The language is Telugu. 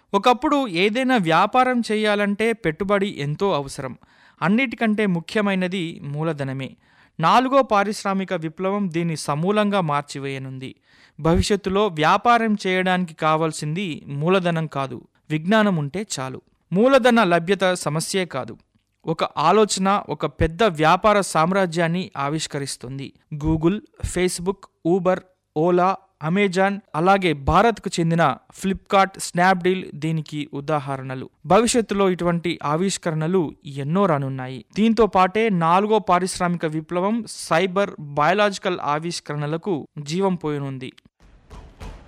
ఒకప్పుడు ఏదైనా వ్యాపారం చేయాలంటే పెట్టుబడి ఎంతో అవసరం అన్నిటికంటే ముఖ్యమైనది మూలధనమే నాలుగో పారిశ్రామిక విప్లవం దీన్ని సమూలంగా మార్చివేయనుంది భవిష్యత్తులో వ్యాపారం చేయడానికి కావాల్సింది మూలధనం కాదు విజ్ఞానం ఉంటే చాలు మూలధన లభ్యత సమస్యే కాదు ఒక ఆలోచన ఒక పెద్ద వ్యాపార సామ్రాజ్యాన్ని ఆవిష్కరిస్తుంది Google Facebook Uber Ola Amazon అలాగే భారత్కు చెందిన ఫ్లిప్కార్ట్ స్నాప్డీల్ దీనికి ఉదాహరణలు భవిష్యత్తులో ఇటువంటి ఆవిష్కరణలు ఎన్నో రానున్నాయి దీంతో పాటే నాలుగో పారిశ్రామిక విప్లవం సైబర్ బయాలజికల్ ఆవిష్కరణలకు జీవం పోయనుంది